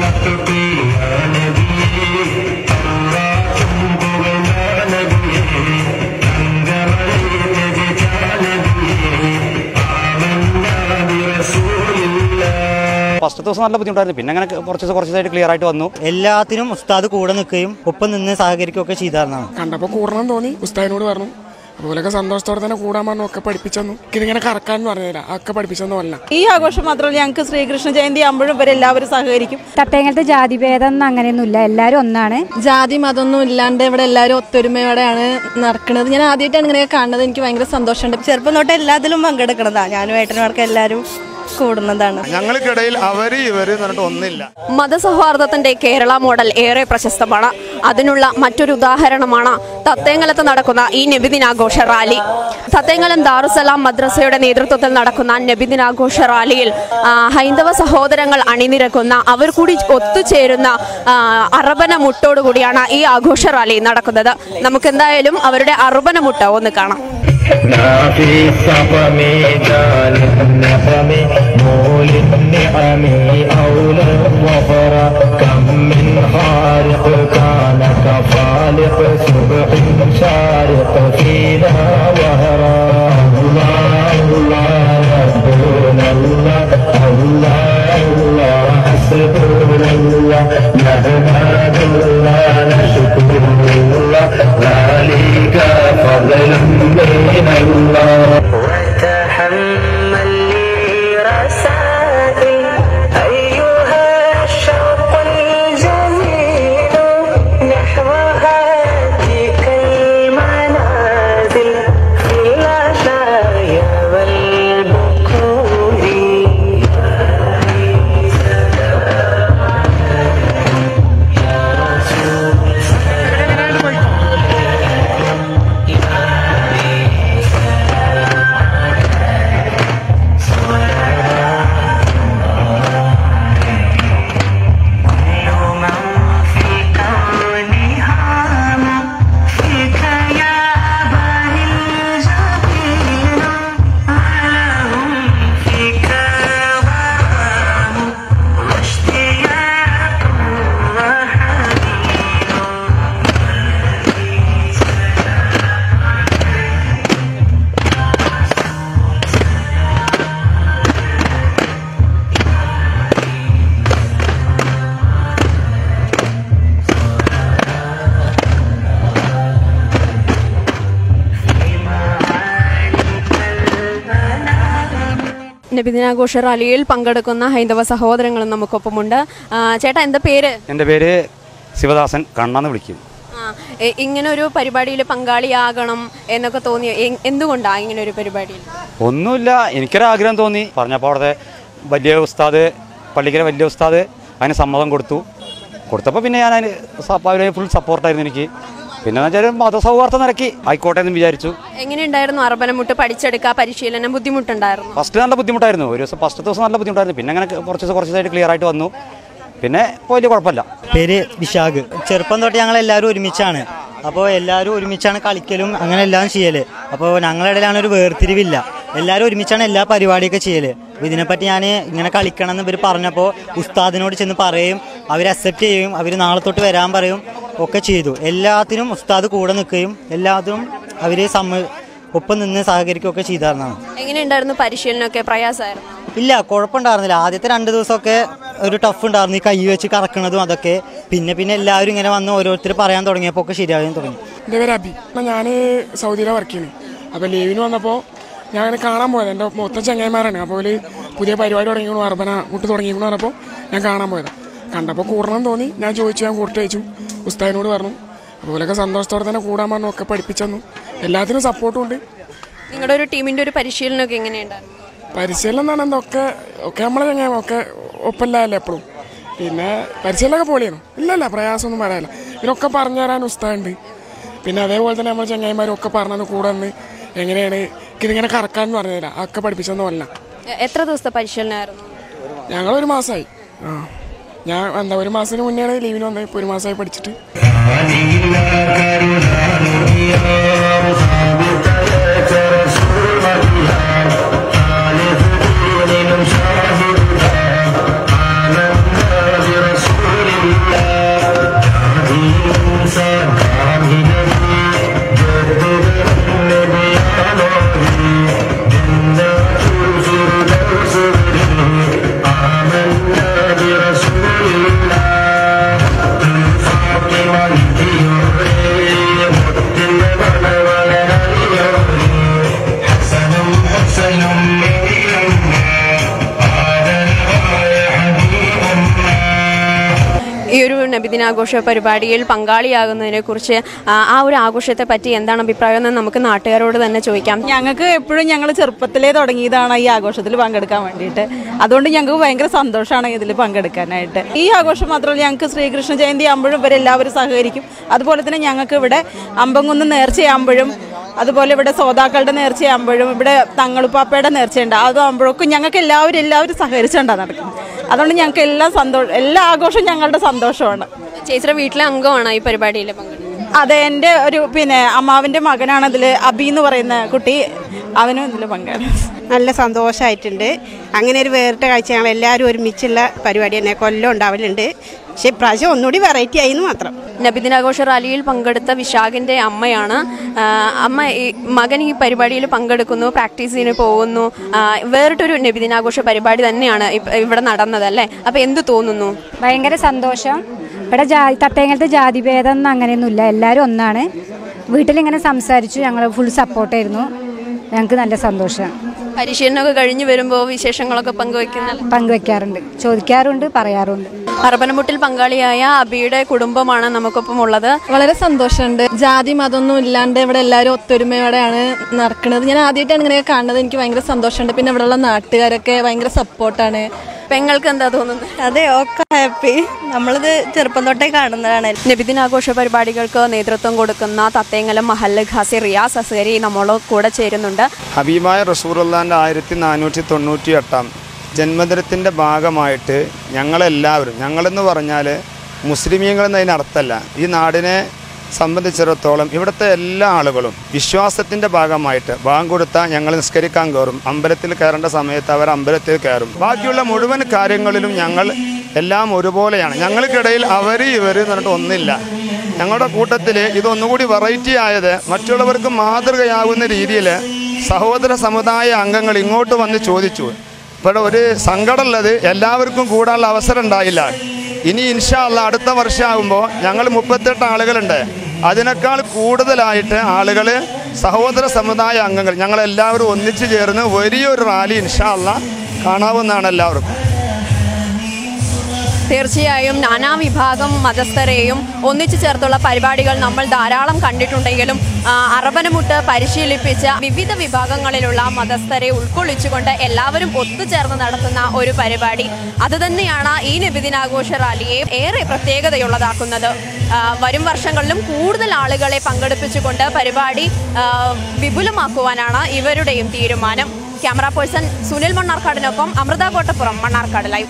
first ദിവസം നല്ല ബുദ്ധിമുട്ടായിരുന്നു പിന്നെ അങ്ങനെ കുറച്ച് ദിവസം കുറച്ച് ദിവസമായിട്ട് ക്ലിയർ ആയിട്ട് വന്നു എല്ലാത്തിനും ഉസ്താദ് കൂടെ നിൽക്കുകയും ഒപ്പം നിന്ന് സഹകരിക്കുകയൊക്കെ ചെയ്തായിരുന്നാണ് കണ്ടപ്പോൾ കൂടണം തോന്നി ഉസ്താദിനോട് പറഞ്ഞു അതുപോലെയൊക്കെ സന്തോഷത്തോടെ തന്നെ കൂടാൻ പറഞ്ഞു ഒക്കെ പഠിപ്പിച്ചെന്നു ഇതിങ്ങനെ കറക്കാൻ പറഞ്ഞില്ല ഒക്കെ പഠിപ്പിച്ചെന്നു അല്ല ഈ ആഘോഷം മാത്രമല്ല ഞങ്ങൾക്ക് ശ്രീകൃഷ്ണ ജയന്തി ആകുമ്പോഴും ഇവരെല്ലാവരും സഹകരിക്കും തട്ടയങ്ങലത്തെ ജാതിഭേദം ഒന്നും അങ്ങനെയൊന്നുമില്ല എല്ലാവരും ഒന്നാണ് ജാതി മതമൊന്നും ഇല്ലാണ്ട് ഇവിടെ എല്ലാവരും ഒത്തൊരുമയോടെയാണ് നടക്കുന്നത് ഞാൻ ആദ്യമായിട്ടാണ് ഇങ്ങനെ കാണുന്നത് എനിക്ക് ഭയങ്കര സന്തോഷമുണ്ട് ചെറുപ്പം തൊട്ട് എല്ലാത്തിലും പങ്കെടുക്കുന്നതാണ് ഞാനും ഏട്ടന്മാർക്ക് എല്ലാവരും കൂടുന്നതാണ് ഞങ്ങൾക്കിടയിൽ അവര് ഇവര് എന്ന് പറഞ്ഞിട്ട് ഒന്നില്ല മതസൗഹാർദ്ദത്തിന്റെ കേരള മോഡൽ ഏറെ പ്രശസ്തമാണ് അതിനുള്ള മറ്റൊരു ഉദാഹരണമാണ് തത്തേങ്ങലത്ത് നടക്കുന്ന ഈ നബിദിനാഘോഷ റാലി തത്തേങ്ങലം ദാറുസലാം മദ്രസയുടെ നേതൃത്വത്തിൽ നടക്കുന്ന നബിദിനാഘോഷ റാലിയിൽ ആ, ഹൈന്ദവ സഹോദരങ്ങൾ അണിനിരക്കുന്ന അവർ കൂടി ഒത്തുചേരുന്ന ആ, അറബന മുട്ടോടുകൂടിയാണ് ഈ ആഘോഷ റാലി നടക്കുന്നത് നമുക്ക് എന്തായാലും അവരുടെ അറുബന മുട്ട ഒന്ന് കാണാം في السقم جال النقم مول النعم أولى الظفر كم من خارق كان كخالق صبح شارق فينا وهرا الله الله ربنا الله الله الله حسبنا الله نحمد الله نشكر الله ذلك فضل من الله وتحمل لي رسائل أيها الشوق الجميل نحو هاتيك المنازل في العشايا والبكور നബിദിനാഘോഷ റാലിയിൽ പങ്കെടുക്കുന്ന ഹൈന്ദവ സഹോദരങ്ങളും നമുക്കൊപ്പമുണ്ട് ആ, ചേട്ടാ എന്താ പേര് എൻ്റെ പേര് ശിവദാസൻ കണ്ണാന്ന് വിളിക്കും ആ, എ- ഇങ്ങനെ ഒരു പരിപാടിയിൽ പങ്കാളിയാകണം എന്നൊക്കെ തോന്നിയ എ- എന്തുകൊണ്ടാ ഇങ്ങനെ ഒരു പരിപാടിയിൽ ഒന്നുമില്ല എനിക്കൊരാഗ്രഹം തോന്നി പറഞ്ഞപ്പോൾ അവിടുത്തെ വലിയ ഉസ്താദ് പള്ളിക്കലെ വലിയ ഉസ്താദ് അതിന് സമ്മതം കൊടുത്തു കൊടുത്തപ്പോൾ പിന്നെ ഞാൻ അതിന് സ- അവര് ഫുൾ സപ്പോർട്ടായിരുന്നു എനിക്ക് പിന്നെ എന്ന് വെച്ചാൽ മതസൗഹാർദ്ദം നിരക്കി ആയിക്കോട്ടെ എന്ന് വിചാരിച്ചു എങ്ങനെയുണ്ടായിരുന്നു അറബനമുട്ട് പഠിച്ചെടുക്കുക പരിശീലനം ബുദ്ധിമുട്ടുണ്ടായിരുന്നു ഫസ്റ്റ് നല്ല ബുദ്ധിമുട്ടായിരുന്നു ഒരു ദിവസം ഫസ്റ്റ് ദിവസം നല്ല ബുദ്ധിമുട്ടായിരുന്നു പിന്നെ അങ്ങനെ കുറച്ച് ദിവസം കുറച്ച് ദിവസമായിട്ട് ക്ലിയർ ആയിട്ട് വന്നു പിന്നെ ഇപ്പോൾ വലിയ കുഴപ്പമില്ല പേര് വിശാഖ് ചെറുപ്പം തൊട്ട് ഞങ്ങൾ എല്ലാവരും ഒരുമിച്ചാണ് അപ്പോൾ എല്ലാവരും ഒരുമിച്ചാണ് കളിക്കലും അങ്ങനെ എല്ലാം ചെയ്യല് അപ്പോൾ ഞങ്ങളുടെ ഇടയിലാണ് ഒരു വേർതിരിവില്ല എല്ലാവരും ഒരുമിച്ചാണ് എല്ലാ പരിപാടിയൊക്കെ ചെയ്യല് അപ്പോൾ ഇതിനെപ്പറ്റി ഞാൻ ഇങ്ങനെ കളിക്കണം എന്ന് ഇവർ പറഞ്ഞപ്പോൾ ഉസ്താദിനോട് ചെന്ന് പറയും അവർ അക്സെപ്റ്റ് ചെയ്യും അവർ നാളെ തൊട്ട് വരാൻ പറയും ഒക്കെ ചെയ്തു എല്ലാത്തിനും ഉസ്താദ് കൂടെ നിൽക്കുകയും എല്ലാത്തിനും അവർ സമ്മ ഒപ്പം നിന്ന് സഹകരിക്കുകയൊക്കെ ചെയ്തായിരുന്നാണ് എങ്ങനെയുണ്ടായിരുന്നു പരിശീലനമൊക്കെ പ്രയാസമായിരുന്നു ഇല്ല കുഴപ്പമുണ്ടായിരുന്നില്ല ആദ്യത്തെ രണ്ട് ദിവസമൊക്കെ ഒരു ടഫ് ഉണ്ടായിരുന്നു ഈ കൈ വെച്ച് കറക്കണതും അതൊക്കെ പിന്നെ പിന്നെ എല്ലാവരും ഇങ്ങനെ വന്ന് ഓരോരുത്തർ പറയാൻ തുടങ്ങിയപ്പോൾ ഒക്കെ ശരിയാകാൻ തുടങ്ങി എൻ്റെ പേര് അബി ഞാൻ സൗദിയിലാണ് വർക്ക് ചെയ്യുന്നത് അപ്പോൾ ലീവിന് വന്നപ്പോൾ ഞാൻ അങ്ങനെ കാണാൻ പോയത് എൻ്റെ മൊത്തം ചങ്ങായിമാരാണ് അപ്പോൾ ഒരു പുതിയ പരിപാടി തുടങ്ങിക്കണു അർബന മുട്ട് തുടങ്ങിക്കണു പറഞ്ഞപ്പോൾ ഞാൻ കാണാൻ പോയത് കണ്ടപ്പോൾ കൂടണം തോന്നി ഞാൻ ചോദിച്ചു ഞാൻ കൂട്ടി അയച്ചു ഉസ്താദിനോട് പറഞ്ഞു അതുപോലെയൊക്കെ സന്തോഷത്തോടെ തന്നെ കൂടാൻ പറഞ്ഞു ഒക്കെ പഠിപ്പിച്ചെന്നു എല്ലാത്തിനും സപ്പോർട്ടും ഉണ്ട് നിങ്ങളുടെ ഒരു ടീമിന്റെ ഒരു പരിശീലനമൊക്കെ എങ്ങനെയുണ്ടായിരുന്നു പരിശീലനം എന്നാണ് എന്താ ഒക്കെ ഒക്കെ നമ്മളെ ചങ്ങായി ഒക്കെ ഒപ്പമില്ലല്ലോ എപ്പോഴും പിന്നെ പരിശീലനമൊക്കെ പൊളിയാണ് ഇല്ലല്ല പ്രയാസമൊന്നും പറയാനില്ല ഇതിനൊക്കെ പറഞ്ഞു തരാൻ ഉസ്താദുണ്ട് പിന്നെ അതേപോലെ തന്നെ നമ്മൾ ചങ്ങായിമാരും ഒക്കെ പറഞ്ഞത് കൂടെ നിന്ന് എങ്ങനെയാണ് ഇതിങ്ങനെ കറക്കാൻ പറഞ്ഞുതരാം ഒക്കെ പഠിപ്പിച്ചെന്ന് പറഞ്ഞ എ- എത്ര ദിവസത്തെ പരിശീലനമായിരുന്നു ഞങ്ങളൊരു മാസമായി ആ ഞാൻ എന്താ ഒരു മാസത്തിന് മുന്നെയാണ് ലീവിന് വന്നത് ഇപ്പോൾ ഒരു മാസമായി പഠിച്ചിട്ട് رسول ഈ ഒരു നബിദിനാഘോഷ പരിപാടിയിൽ പങ്കാളിയാകുന്നതിനെ കുറിച്ച് ആ ഒരു ആഘോഷത്തെ പറ്റി എന്താണ് അഭിപ്രായം എന്ന് നമുക്ക് നാട്ടുകാരോട് തന്നെ ചോദിക്കാം ഞങ്ങൾക്ക് എപ്പോഴും ഞങ്ങൾ ചെറുപ്പത്തിലേ തുടങ്ങിയതാണ് ഈ ആഘോഷത്തിൽ പങ്കെടുക്കാൻ വേണ്ടിയിട്ട് അതുകൊണ്ട് ഞങ്ങൾക്ക് ഭയങ്കര സന്തോഷമാണ് ഇതിൽ പങ്കെടുക്കാനായിട്ട് ഈ ആഘോഷം മാത്രമല്ല ഞങ്ങൾക്ക് ശ്രീകൃഷ്ണ ജയന്തി ആകുമ്പോഴും ഇവരെല്ലാവരും സഹകരിക്കും അതുപോലെ തന്നെ ഞങ്ങൾക്ക് ഇവിടെ അമ്പങ്കുന്ന് നേർച്ചയാകുമ്പോഴും അതുപോലെ ഇവിടെ സോതാക്കളുടെ നേർച്ചയാകുമ്പോഴും ഇവിടെ തങ്ങളുപ്പാപ്പയുടെ നേർച്ചയുണ്ട് അതാകുമ്പോഴൊക്കെ ഞങ്ങൾക്ക് എല്ലാവരും എല്ലാവരും സഹകരിച്ചുകൊണ്ടാണ് നടക്കുന്നത് അതുകൊണ്ട് ഞങ്ങൾക്ക് എല്ലാം സന്തോഷം എല്ലാ ആഘോഷവും ഞങ്ങളുടെ സന്തോഷമാണ് ചേച്ചിയുടെ വീട്ടിലെ അംഗമാണ് ഈ പരിപാടിയിൽ പങ്കെടുക്കുന്നത് അതെ എൻ്റെ ഒരു പിന്നെ അമ്മാവിൻ്റെ മകനാണ് ഇതിൽ അബി എന്ന് പറയുന്ന കുട്ടി അവനും ഇതിൽ പങ്കാണ് നല്ല സന്തോഷമായിട്ടുണ്ട് അങ്ങനെ ഒരു വേറിട്ട കാഴ്ച ഞങ്ങൾ എല്ലാവരും ഒരുമിച്ചുള്ള പരിപാടി തന്നെ കൊല്ലം ഉണ്ടാവലുണ്ട് പക്ഷേ ഇപ്രാവശ്യം ഒന്നുകൂടി വെറൈറ്റി ആയി എന്ന് മാത്രം നബിദിനാഘോഷ റാലിയിൽ പങ്കെടുത്ത വിശാഖിന്റെ അമ്മയാണ് ആ, അമ്മ ഈ മകൻ ഈ പരിപാടിയിൽ പങ്കെടുക്കുന്നു പ്രാക്ടീസിന് പോകുന്നു ആ, വേറിട്ടൊരു നബിദിനാഘോഷ പരിപാടി തന്നെയാണ് ഇപ്പ- ഇവിടെ നടന്നത് അല്ലേ അപ്പൊ എന്ത് തോന്നുന്നു ഭയങ്കര സന്തോഷം ഇവിടെ ജാതി തത്തേങ്ങലത്തെ ജാതിഭേദം ഒന്നും അങ്ങനെയൊന്നുമില്ല എല്ലാവരും ഒന്നാണ് വീട്ടിലിങ്ങനെ സംസാരിച്ചു ഞങ്ങൾ ഫുൾ സപ്പോർട്ടായിരുന്നു ഞങ്ങൾക്ക് നല്ല സന്തോഷം പരിശീലനമൊക്കെ കഴിഞ്ഞു വരുമ്പോൾ വിശേഷങ്ങളൊക്കെ പങ്കുവെക്കുന്നല്ലേ പങ്കുവെക്കാറുണ്ട് ചോദിക്കാറുണ്ട് പറയാറുണ്ട് അറബനമുട്ടിൽ പങ്കാളിയായ അബിയുടെ കുടുംബമാണ് നമുക്കൊപ്പം ഉള്ളത് വളരെ സന്തോഷമുണ്ട് ജാതി മതമൊന്നും ഇല്ലാണ്ട് ഇവിടെ എല്ലാവരും ഒത്തൊരുമയോടെയാണ് നടക്കുന്നത് ഞാൻ ആദ്യമായിട്ടാണ് ഇങ്ങനെ കാണുന്നത് എനിക്ക് ഭയങ്കര സന്തോഷമുണ്ട് പിന്നെ ഇവിടെയുള്ള നാട്ടുകാരൊക്കെ ഭയങ്കര സപ്പോർട്ടാണ് പെങ്ങൾക്ക് എന്താ തോന്നുന്നത് അതെ ഒക്കെ ഹാപ്പി നമ്മളിത് ചെറുപ്പം തൊട്ടേ കാണുന്നതാണ് നബിദിനാഘോഷ പരിപാടികൾക്ക് നേതൃത്വം കൊടുക്കുന്ന തത്തേങ്ങലം മഹല്ല് ഖാസി റിയാസ് അസ്കരി നമ്മളോട് കൂടെ ചേരുന്നുണ്ട് ഹബീബായ റസൂറുല്ലാൻ്റെ ആയിരത്തി നാനൂറ്റി തൊണ്ണൂറ്റി എട്ടാം ജന്മദിനത്തിൻ്റെ ഭാഗമായിട്ട് ഞങ്ങളെല്ലാവരും ഞങ്ങളെന്ന് പറഞ്ഞാൽ മുസ്ലിമീങ്ങൾ എന്നതിന് അർത്ഥമല്ല ഈ നാടിനെ സംബന്ധിച്ചിടത്തോളം ഇവിടുത്തെ എല്ലാ ആളുകളും വിശ്വാസത്തിൻ്റെ ഭാഗമായിട്ട് ബാങ്ക് കൊടുത്താൽ ഞങ്ങൾ നിസ്കരിക്കാൻ കയറും അമ്പലത്തിൽ കയറേണ്ട സമയത്ത് അവർ അമ്പലത്തിൽ കയറും ബാക്കിയുള്ള മുഴുവൻ കാര്യങ്ങളിലും ഞങ്ങൾ എല്ലാം ഒരുപോലെയാണ് ഞങ്ങൾക്കിടയിൽ അവർ ഇവർ എന്ന് പറഞ്ഞിട്ട് ഒന്നില്ല ഞങ്ങളുടെ കൂട്ടത്തിൽ ഇതൊന്നുകൂടി വെറൈറ്റി ആയത് മറ്റുള്ളവർക്ക് മാതൃകയാകുന്ന രീതിയിൽ സഹോദര സമുദായ അംഗങ്ങൾ ഇങ്ങോട്ട് വന്ന് ചോദിച്ചു ഇവിടെ ഒരു സങ്കടമുള്ളത് എല്ലാവർക്കും കൂടാനുള്ള അവസരം ഉണ്ടായില്ല ഇനി ഇൻഷാല്ല അടുത്ത വർഷമാകുമ്പോൾ ഞങ്ങൾ മുപ്പത്തെട്ട് ആളുകളുണ്ട് അതിനേക്കാൾ കൂടുതലായിട്ട് ആളുകൾ സഹോദര സമുദായ അംഗങ്ങൾ ഞങ്ങളെല്ലാവരും ഒന്നിച്ചു ചേർന്ന് വലിയൊരു റാലി ഇൻഷാല്ല കാണാവുന്നതാണ് എല്ലാവർക്കും തീർച്ചയായും നാനാവിഭാഗം മതസ്ഥരെയും ഒന്നിച്ചു ചേർത്തുള്ള പരിപാടികൾ നമ്മൾ ധാരാളം കണ്ടിട്ടുണ്ടെങ്കിലും ആ, അറബനമുട്ട് പരിശീലിപ്പിച്ച വിവിധ വിഭാഗങ്ങളിലുള്ള മതസ്ഥരെ ഉൾക്കൊള്ളിച്ചുകൊണ്ട് എല്ലാവരും ഒത്തുചേർന്ന് നടത്തുന്ന ഒരു പരിപാടി അതുതന്നെയാണ് ഈ നബിദിനാഘോഷ റാലിയെ ഏറെ പ്രത്യേകതയുള്ളതാക്കുന്നത് ആ, വരും വർഷങ്ങളിലും കൂടുതൽ ആളുകളെ പങ്കെടുപ്പിച്ചുകൊണ്ട് പരിപാടി ആ, വിപുലമാക്കുവാനാണ് ഇവരുടെയും തീരുമാനം ക്യാമറ പേഴ്സൺ സുനിൽ മണ്ണാർക്കാടിനൊപ്പം അമൃത കോട്ടപ്പുറം മണ്ണാർക്കാട് ലൈവ്